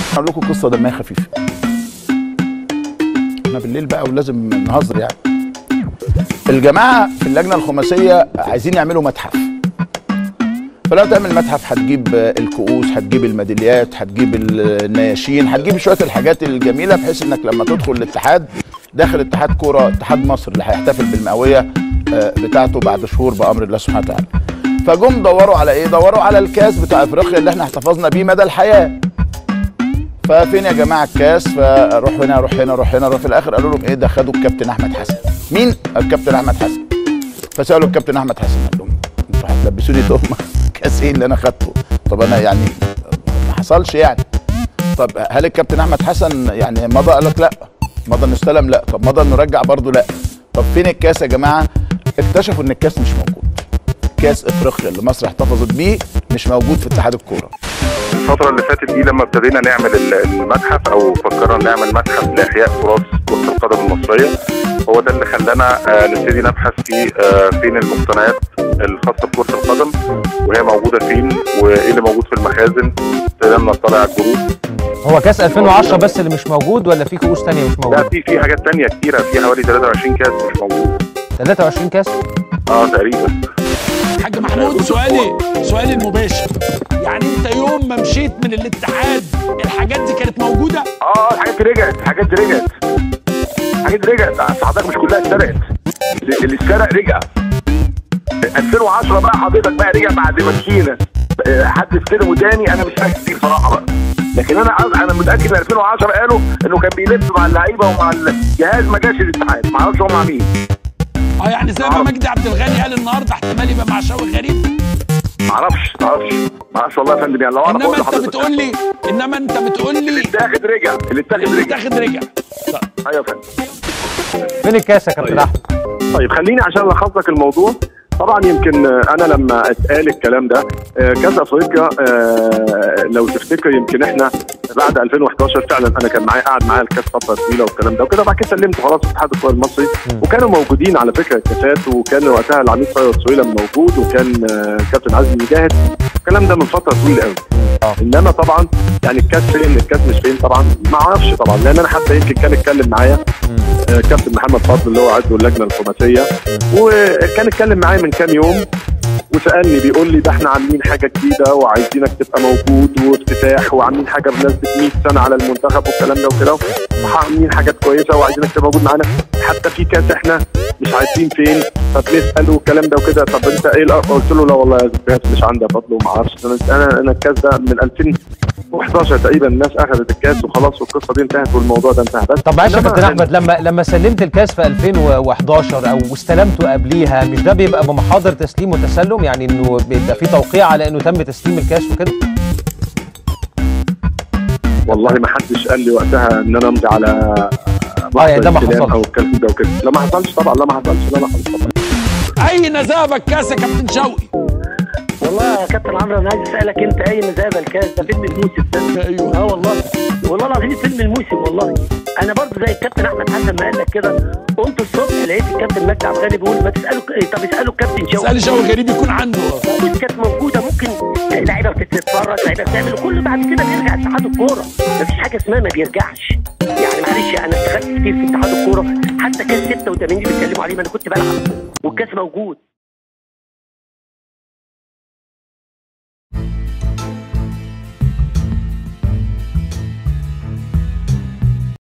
اقول لكم قصه دمها خفيف احنا بالليل بقى ولازم نهزر يعني الجماعه في اللجنه الخماسيه عايزين يعملوا متحف فلو تعمل متحف هتجيب الكؤوس هتجيب الميداليات هتجيب النياشين هتجيب شويه الحاجات الجميله بحيث انك لما تدخل الاتحاد داخل اتحاد كوره اتحاد مصر اللي هيحتفل بالمئويه آه، بتاعته بعد شهور بامر الله سبحانه وتعالى فجم دوروا على ايه دوروا على الكاس بتاع افريقيا اللي احنا احتفظنا بيه مدى الحياه ففين يا جماعه الكاس فروح هنا روح هنا روح هنا روح في الاخر قالوا لهم ايه ده خدوا الكابتن احمد حسن مين الكابتن احمد حسن فسالوا الكابتن احمد حسن قال لهم انتوا هتلبسوني تهمه كاس ايه اللي انا خدته طب انا يعني ما حصلش يعني طب هل الكابتن احمد حسن يعني مضى قال لك لا مضى انه استلم لا طب مضى انه رجع برضه لا طب فين الكاس يا جماعه اكتشفوا ان الكاس مش موجود كاس افريقيا اللي مصر احتفظت بيه مش موجود في اتحاد الكوره الفترة اللي فاتت دي لما ابتدينا نعمل المتحف او فكرنا نعمل متحف لاحياء تراث كرة القدم المصرية هو ده اللي خلانا آه، نبتدي نبحث في آه، فين المقتنيات الخاصة بكرة القدم وهي موجودة فين وايه اللي موجود في المخازن ابتدينا نطلع على الجروب هو كاس 2010 بس اللي مش موجود ولا في كؤوس تانية مش لا موجودة؟ في في حاجات تانية كتيرة في حوالي 23 كاس مش موجود 23 كاس؟ اه تقريبا حاج محمود سؤالي سؤالي المباشر يعني انت يوم ما مشيت من الاتحاد الحاجات دي كانت موجوده اه الحاجات دي رجعت الحاجات دي رجعت الحاجات دي رجعت أصل حضرتك مش كلها اتسرقت اللي اللي اتسرق رجع 2010 بقى حضرتك بقى رجع بعد ما مشينا آه، حد استلمه تاني انا مش فاكر دي بصراحه بقى لكن انا انا متاكد ان 2010 قالوا انه كان بيلف مع اللعيبه ومع الجهاز ما جاش الاتحاد ما اعرفش هو مع مين اه يعني زي ما مجدي عبد الغني قال النهارده احتمال يبقى مع شوقي غريب ما اعرفش ما اعرفش ما اعرفش والله يا فندم يعني لو اعرف انما اقول انت لحضرتك بتقول لي انما انت بتقول اللي لي اتاخد رجع اللي اتاخد اللي رجع اتاخد رجع ايوه يا فندم فين الكاس يا كابتن احمد؟ طيب خليني عشان الخص لك الموضوع طبعا يمكن آه، انا لما اتقال الكلام ده آه، كاس افريقيا آه، لو تفتكر يمكن احنا بعد 2011 فعلا انا كان معايا قاعد معايا الكاس فتره طويله والكلام ده وكده بعد كده سلمت خلاص في اتحاد الكره المصري وكانوا موجودين على فكره الكاسات وكان وقتها العميد ثروت سويلم موجود وكان آه، كابتن عزمي مجاهد الكلام ده من فتره طويله قوي آه. انما طبعا يعني الكاس فين الكاس مش فين طبعا ما اعرفش طبعا لان انا حتى يمكن كان اتكلم معايا آه، كابتن محمد فضل اللي هو عضو اللجنه الخماسيه وكان اتكلم معايا من كام يوم وسالني بيقول لي ده احنا عاملين حاجه جديده وعايزينك تبقى موجود وافتتاح وعاملين حاجه بمناسبه 100 سنه على المنتخب والكلام ده وكده وعاملين حاجات كويسه وعايزينك تبقى موجود معانا حتى في كاس احنا مش عارفين فين فبنسال والكلام ده وكده طب انت ايه الأ- قلت له لا والله يا كاس مش عندي يا فضل وما اعرفش انا انا أنا الكاس ده من 2011 تقريبا الناس اخذت الكاس وخلاص والقصه دي انتهت والموضوع ده انتهى بس طب معلش يا إنما كابتن احمد لما لما سلمت الكاس في 2011 او استلمته قبليها مش ده بيبقى بمحاضر تسليم وتسلم يعني انه بيبقى في توقيع على انه تم تسليم الكاس وكده؟ والله ما حدش قال لي وقتها ان انا امضي على آه، يعني ده ما استلام حصلش. او الكلام ده وكده لا ما حصلش طبعا لا ما حصلش لا ما حصلش طبعا اين ذهب الكاس يا كابتن شوقي والله يا كابتن عمرو انا عايز اسالك انت اين ذهب الكاس ده فيلم الموسم ده ايوه اه والله والله العظيم فيلم الموسم والله انا برضه زي الكابتن احمد حسن ما قال لك كده قمت الصبح لقيت الكابتن مجدي عبد الغني بيقول ما تسالوا طب اسالوا الكابتن شوقي سأل شوقي غريب يكون عنده الكؤوس كانت موجوده ممكن لعيبه بتتفرج لعيبه بتعمل وكل بعد كده بيرجع اتحاد الكوره مفيش حاجه اسمها ما بيرجعش يعني معلش انا اشتغلت كتير في اتحاد الكوره حتى كاس 86 اللي بيتكلموا عليه ما انا كنت بلعب والكاس موجود